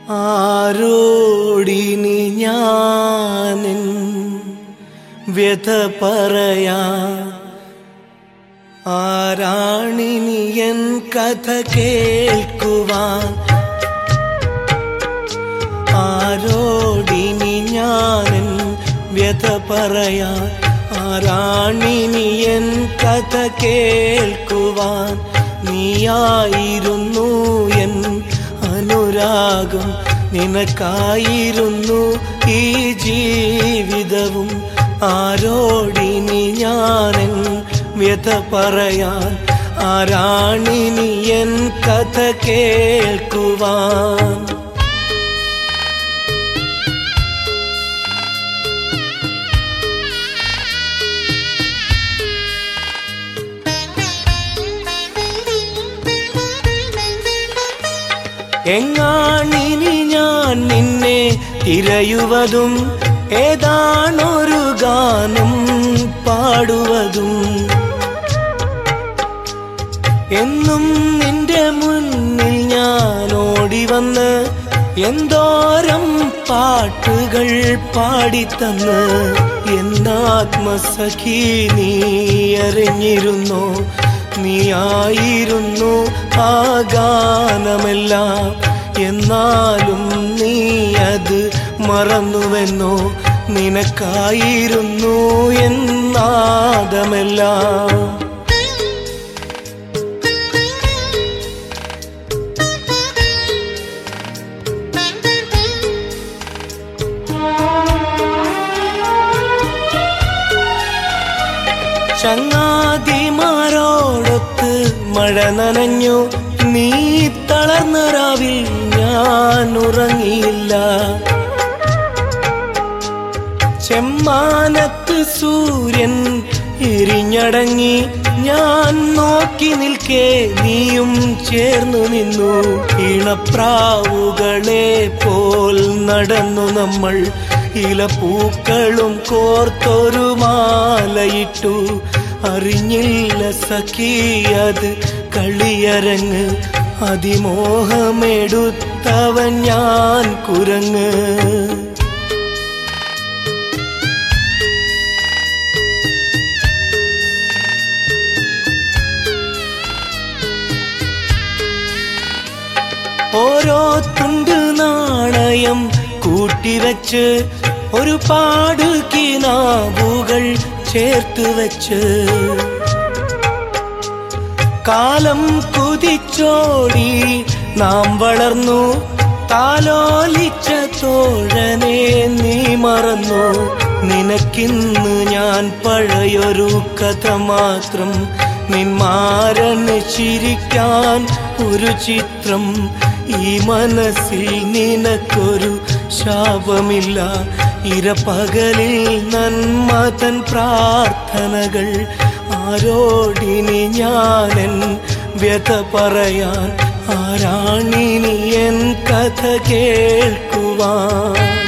ആരോടിനി ഞാനിൻ വ്യഥ പറയാ ആരാണിനി എൻ കഥ കേൾക്കുവാൻ ആരോടിനി ഞാനിൻ വ്യഥ പറയാ ആരാണിനി എൻ കഥ കേൾക്കുവാൻ നീയായിരുന്നു എൻ അനുരാഗം നിനക്കായിരുന്നു ഈ ജീവിതവും ആരോടിനി ഞാനെൻ വ്യഥ പറയാൻ ആരാണിനി എൻ കഥ കേൾക്കുവാൻ എങ്ങാണിനി ഞാൻ നിന്നെ തിരയുവതും ഏതാണൊരു ഗാനം പാടുവതും എന്നും നിന്റെ മുന്നിൽ ഞാൻ ഓടി വന്ന് എന്തോരം പാട്ടുകൾ പാടിത്തന്ന് എന്നാത്മസഖി നീ അറിഞ്ഞിരുന്നോ നീയായിരുന്നു ആ ഗാനമെല്ലാം എന്നാലും നീ അത് മറന്നുവെന്നോ നിനക്കായിരുന്നു എന്നാദമെല്ലാം ചങ്ങാതിമാരോടൊത്ത് മഴ നനഞ്ഞു നീ തളർന്ന രാവിൽ ഞാൻ ഉറങ്ങിയില്ല ചെമ്മാനത്ത് സൂര്യൻ എരിഞ്ഞടങ്ങി ഞാൻ നോക്കി നിൽക്കേ നീയും ചേർന്നു നിന്നു ഇണപ്രാവുകളെ പോൽ നടന്നു നമ്മൾ ഇലപ്പൂക്കളും കോർത്തൊരു മാലയിട്ടു അറിഞ്ഞില്ല സഖിയത് കളിയരങ്ങ് അതിമോഹമെടുത്തവൻ ഞാൻ കുരങ്ങ് ഓരോ തുണ്ട് നാണയം കൂട്ടിവെച്ച് ഒരുപാട് കിനാവുകൾ ചേർത്ത് വെച്ച് കാലം കുതിച്ചോടി നാം വളർന്നു താലോലിച്ച തോഴനെ നീ മറന്നു നിനക്കിന്ന് ഞാൻ പഴയൊരു കഥ മാത്രം നിന്മാരന് ചിരിക്കാൻ ഒരു ചിത്രം ഈ മനസ്സിൽ നിനക്കൊരു ശാപമില്ല ഇരപകലിൽ നന്മതൻ പ്രാർത്ഥനകൾ ആരോടിനി ഞാനൻ വ്യഥ പറയാൻ ആരാണിനി എൻ കഥ കേൾക്കുവാൻ